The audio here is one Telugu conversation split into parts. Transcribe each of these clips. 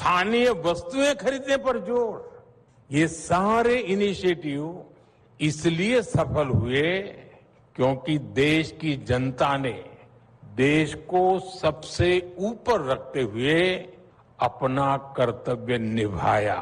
स्थानीय वस्तुएं खरीदने पर जोर ये सारे इनिशिएटिव इसलिए सफल हुए क्योंकि देश की जनता ने देश को सबसे ऊपर रखते हुए अपना कर्तव्य निभाया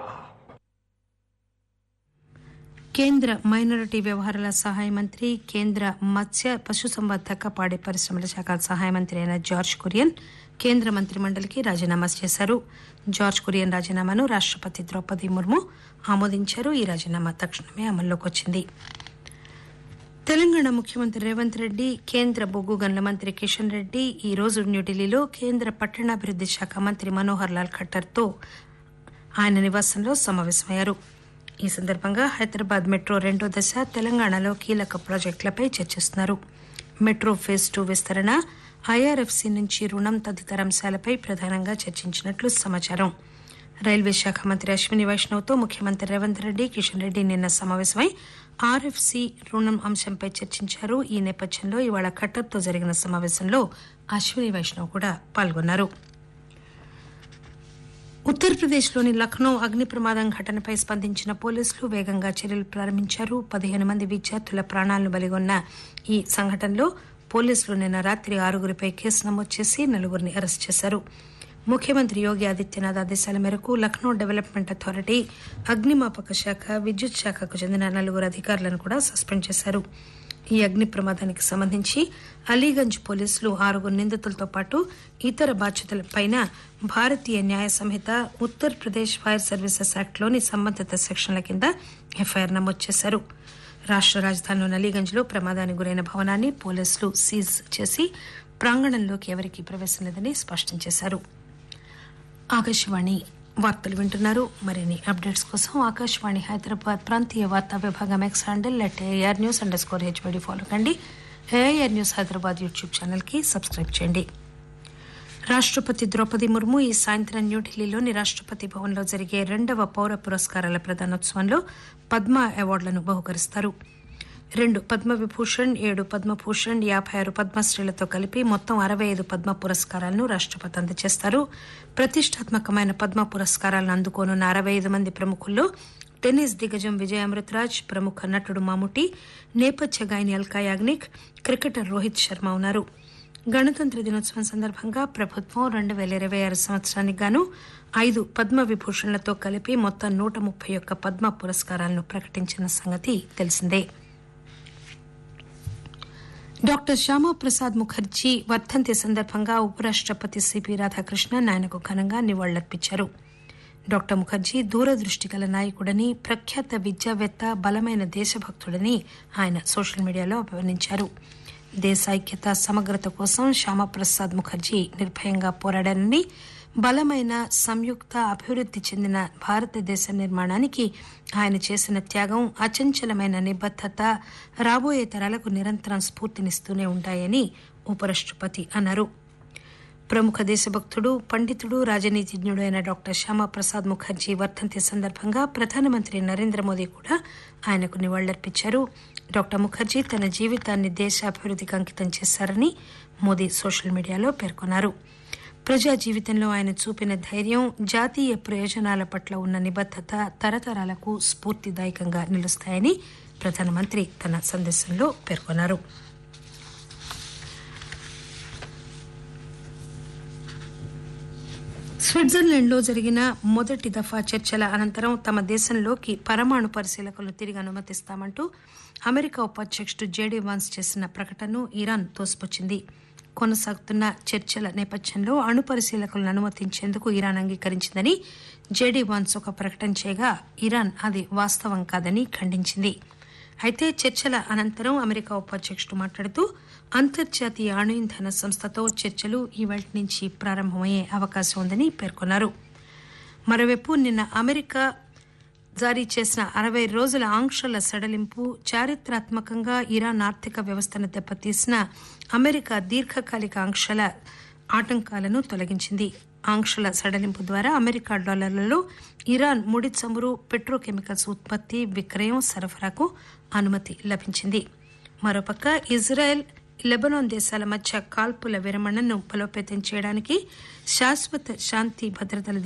కేంద్ర మైనారిటీ వ్యవహారాల సహాయ మంత్రి కేంద్ర మత్స్య పశుసంవర్ధక పాడి పరిశ్రమల శాఖ సహాయ మంత్రి అయిన జార్జ్ కురియన్ కేంద్ర మంత్రి మండలికి రాజీనామా చేశారు జార్జ్ కురియన్ రాజీనామాను రాష్టపతి ద్రౌపది ముర్ము ఆమోదించారు ఈ రాజీనామా తక్షణమే అమల్లోకి వచ్చింది తెలంగాణ ముఖ్యమంత్రి రేవంత్ రెడ్డి కేంద్ర బొగ్గు గనుల మంత్రి కిషన్ రెడ్డి ఈ రోజు న్యూఢిల్లీలో కేంద్ర పట్టణాభివృద్ది శాఖ మంత్రి మనోహర్ లాల్ ఖట్టర్తో ఆయన నివాసంలో సమావేశమయ్యారు ఈ సందర్భంగా హైదరాబాద్ మెట్రో రెండో దశ తెలంగాణలో కీలక ప్రాజెక్టులపై చర్చిస్తున్నారు మెట్రో ఫేజ్ టూ విస్తరణ ఐఆర్ఎఫ్సి నుంచి రుణం తదితర అంశాలపై ప్రధానంగా చర్చించినట్లు సమాచారం రైల్వే శాఖ మంత్రి అశ్విని వైష్ణవ్తో ముఖ్యమంత్రి రేవంత్ రెడ్డి కిషన్ రెడ్డి నిన్న సమావేశమై ఆర్ఎఫ్సి రుణం అంశంపై చర్చించారు ఈ నేపథ్యంలో ఇవాళ ఖట్టర్తో జరిగిన సమావేశంలో అశ్విని వైష్ణవ్ కూడా పాల్గొన్నారు ఉత్తరప్రదేశ్లోని లక్నో అగ్ని ప్రమాదం ఘటనపై స్పందించిన పోలీసులు వేగంగా చర్యలు ప్రారంభించారు పదిహేను మంది విద్యార్థుల ప్రాణాలను బలిగొన్న ఈ సంఘటనలో పోలీసులు నిన్న రాత్రి ఆరుగురిపై కేసు నమోదు చేసి నలుగురిని అరెస్ట్ చేశారు ముఖ్యమంత్రి యోగి ఆదిత్యనాథ్ ఆదేశాల మేరకు లక్నో డెవలప్మెంట్ అథారిటీ అగ్నిమాపక శాఖ విద్యుత్ శాఖకు చెందిన నలుగురు అధికారులను కూడా సస్పెండ్ చేశారు ఈ అగ్ని ప్రమాదానికి సంబంధించి అలీగంజ్ పోలీసులు ఆరుగురు నిందితులతో పాటు ఇతర బాధ్యతలపైన భారతీయ న్యాయ సంహిత ఉత్తరప్రదేశ్ ఫైర్ సర్వీసెస్ యాక్ట్లోని సంబంధిత సెక్షన్ల కింద ఎఫ్ఐఆర్ నమోదు చేశారు రాష్ట రాజధానిలోని అలీగంజ్లో ప్రమాదానికి గురైన భవనాన్ని పోలీసులు సీజ్ చేసి ప్రాంగణంలోకి ఎవరికీ ప్రవేశం లేదని స్పష్టం చేశారు ఆకాశవాణి వార్తలు వింటున్నారు మరిన్ని అప్డేట్స్ కోసం ఆకాశవాణి హైదరాబాద్ ప్రాంతీయ వార్తా విభాగం X handle at AR news underscore HYD follow కండి AR news Hyderabad YouTube channel కి సబ్స్క్రైబ్ చేయండి రాష్టపతి ద్రౌపది ముర్ము ఈ సాయంత్రం న్యూఢిల్లీలోని రాష్టపతి భవన్లో జరిగే రెండవ పౌర పురస్కారాల ప్రదానోత్సవంలో పద్మ అవార్డులను బహుకరిస్తారు రెండు పద్మవిభూషణ్ ఏడు పద్మభూషణ్ యాభై ఆరు పద్మశ్రీలతో కలిపి మొత్తం అరవై ఐదు పద్మ పురస్కారాలను రాష్టపతి అందజేస్తారు ప్రతిష్టాత్మకమైన పద్మ పురస్కారాలను అందుకోనున్న అరవై ఐదు మంది ప్రముఖుల్లో టెన్నిస్ దిగ్గజం విజయ్ అమృతరాజ్ ప్రముఖ నటుడు మాముటి నేపథ్య గాయని అల్కా యాగ్నిక్ క్రికెటర్ రోహిత్ శర్మ ఉన్నారు గణతంత్ర దినోత్సవం సందర్భంగా ప్రభుత్వం రెండు పేల ఇరవై ఆరు సంవత్సరానికి గాను ఐదు పద్మ విభూషణ్లతో కలిపి మొత్తం నూట ముప్పై ఒక్క పద్మ పురస్కారాలను ప్రకటించిన సంగతి తెలిసిందే డాక్టర్ శ్యామాప్రసాద్ ముఖర్జీ వర్ధంతి సందర్భంగా ఉపరాష్టపతి సిపి రాధాకృష్ణన్ ఆయనకు ఘనంగా నివాళులర్పించారు డాక్టర్ ముఖర్జీ దూరదృష్టి గల నాయకుడని ప్రఖ్యాత విద్యావేత్త బలమైన దేశభక్తుడని ఆయన సోషల్ మీడియాలో అభివర్ణించారు దేశ ఐక్యత సమగ్రత కోసం శ్యామప్రసాద్ ముఖర్జీ నిర్భయంగా పోరాడారని బలమైన సంయుక్త అభివృద్ది చెందిన భారతదేశ నిర్మాణానికి ఆయన చేసిన త్యాగం అచంచలమైన నిబద్దత రాబోయే తరాలకు నిరంతరం స్ఫూర్తినిస్తూనే ఉంటాయని ఉపరాష్టపతి అన్నారు ప్రముఖ దేశభక్తుడు పండితుడు రాజనీతిజ్ఞుడు అయిన డాక్టర్ శ్యామాప్రసాద్ ముఖర్జీ వర్ధంతి సందర్భంగా ప్రధానమంత్రి నరేంద్ర మోదీ కూడా ఆయనకు నివాళులర్పించారు డాక్టర్ ముఖర్జీ తన జీవితాన్ని దేశ అభివృద్ధికి అంకితం చేశారని మోదీ సోషల్ మీడియాలో పేర్కొన్నారు ప్రజా జీవితంలో ఆయన చూపిన ధైర్యం జాతీయ ప్రయోజనాల పట్ల ఉన్న నిబద్దత తరతరాలకు స్ఫూర్తిదాయకంగా నిలుస్తాయని ప్రధానమంత్రి తన సందేశంలో పేర్కొన్నారు స్విట్జర్లాండ్లో జరిగిన మొదటి దఫా చర్చల అనంతరం తమ దేశంలోకి పరమాణు పరిశీలకులను తిరిగి అనుమతిస్తామంటూ అమెరికా ఉపాధ్యక్షుడు జేడీ వాన్స్ చేసిన ప్రకటనను ఇరాన్ తోసిపుచ్చింది కొనసాగుతున్న చర్చల నేపథ్యంలో అణు పరిశీలకులను అనుమతించేందుకు ఇరాన్ అంగీకరించిందని జేడీ వాన్స్ ఒక ప్రకటన చేయగా ఇరాన్ అది వాస్తవం కాదని ఖండించింది అయితే చర్చల అనంతరం అమెరికా ఉపాధ్యక్షుడు మాట్లాడుతూ అంతర్జాతీయ అణు ఇంధన సంస్థతో చర్చలు ఈవేళ నుంచి ప్రారంభమయ్యే అవకాశం ఉందని పేర్కొన్నారు మరోవైపు నిన్న అమెరికా జారీ చేసిన అరవై రోజుల ఆంక్షల సడలింపు చారిత్రాత్మకంగా ఇరాన్ ఆర్థిక వ్యవస్థను దెబ్బతీసిన అమెరికా దీర్ఘకాలిక ఆంక్షల ఆటంకాలను తొలగించింది ఆంక్షల సడలింపు ద్వారా అమెరికా డాలర్లలో ఇరాన్ ముడి చమురు పెట్రోకెమికల్స్ ఉత్పత్తి విక్రయం సరఫరాకు అనుమతి లభించింది మరోపక్క ఇజ్రాయెల్ లెబనాన్ దేశాల మధ్య కాల్పుల విరమణను బలోపేతం చేయడానికి శాశ్వత శాంతి భద్రతల